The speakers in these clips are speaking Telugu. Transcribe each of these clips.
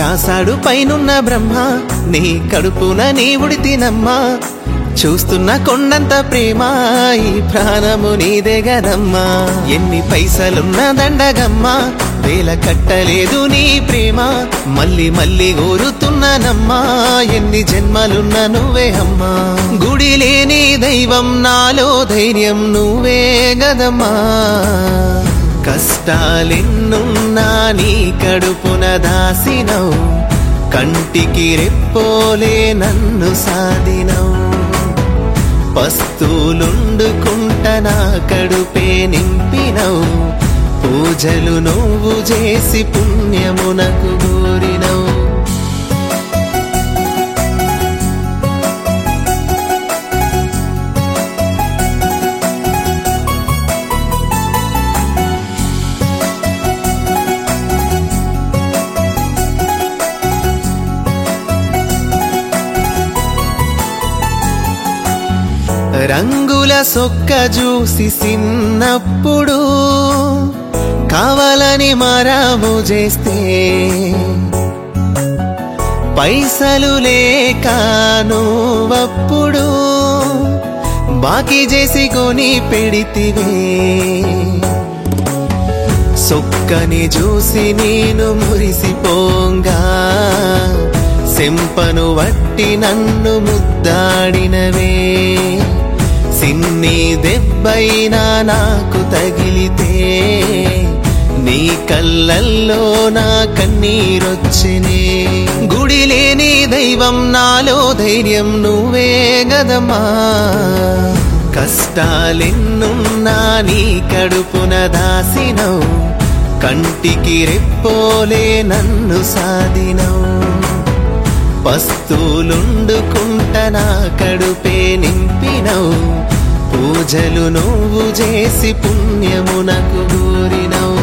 రాసాడు పైనున్న బ్రహ్మ నీ కడుపున నీ ఉడితినమ్మా చూస్తున్న కొండంత ప్రేమ ఈ ప్రాణము నీదే గదమ్మా ఎన్ని పైసలున్న దండగమ్మా వేల కట్టలేదు నీ ప్రేమ మళ్ళీ మళ్ళీ కోరుతున్నానమ్మా ఎన్ని జన్మలున్న నువ్వే అమ్మా గుడి లేని దైవం నాలో ధైర్యం నువ్వే గదమ్మా కష్టాలెన్నున్నా నీ కడుపున దాసినవు కంటికి రెప్పోలే నన్ను సాధినవు పస్తులుండుకుంట నా కడుపే నింపినవు పూజలు నువ్వు చేసి పుణ్యమునకు కోరినవు రంగుల సొక్క చూసి సిన్నప్పుడు కావాలని మరాము చేస్తే పైసలు లేక నువ్వప్పుడు బాకీ చేసి కొని పెడితివే సొక్కని చూసి నేను మురిసిపోంగా సెంపను వట్టి నన్ను ముద్దాడినవే సిన్ని దెబ్బైనా నాకు తగిలితే నీ కళ్ళల్లో నా కన్నీరొచ్చినే గుడి లేని దైవం నాలో ధైర్యం నువ్వే గదమ్మా కష్టాలెన్నున్నా నీ కడుపున దాసినవు కంటికి రెప్పోలే నన్ను సాధినవు పస్తులుండుకుంట నా కడుపే నింపినవు పూజలు నువ్వు చేసి పుణ్యమునకు కోరినవు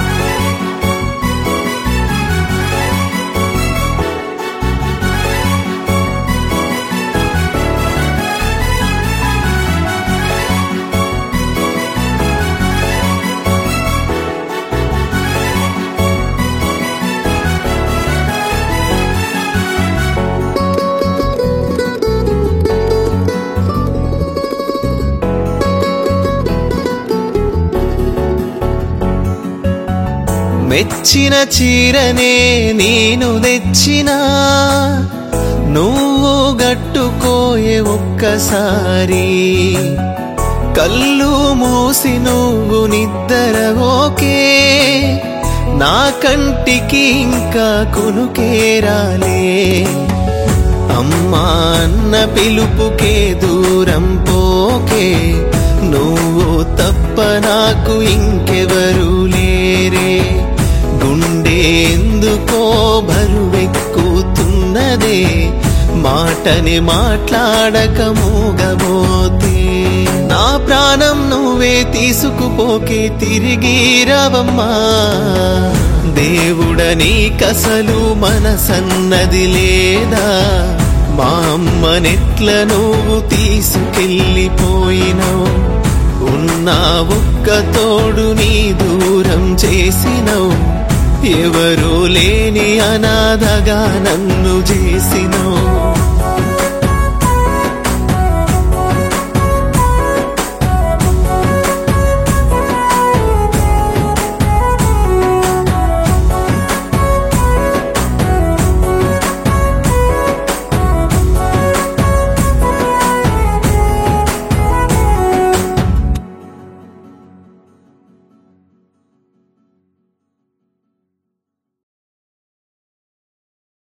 మెచ్చిన చీరనే నేను తెచ్చినా నువ్వు గట్టుకోయే ఒక్కసారి కళ్ళు మూసి నువ్వు నిద్రవోకే నా కంటికి ఇంకా కునుకేరాలే అమ్మా అన్న పిలుపుకే దూరం పోకే నువ్వు తప్ప నాకు ఇంకెవరు లేరే గుండె ఎందుకో బరువెక్కుతున్నదే మాటని మాట్లాడక మూగబోతే నా ప్రాణం నువ్వే తీసుకుపోకే తిరిగి రావమ్మా దేవుడని కసలు మనసన్నది లేదా మా అమ్మనెట్ల నువ్వు తీసుకెళ్ళిపోయినవు ఉన్నా ఒక్క తోడు నీ దూరం చేసినవు ఎవరూ లేని అనాథగా నన్ను చేసినవు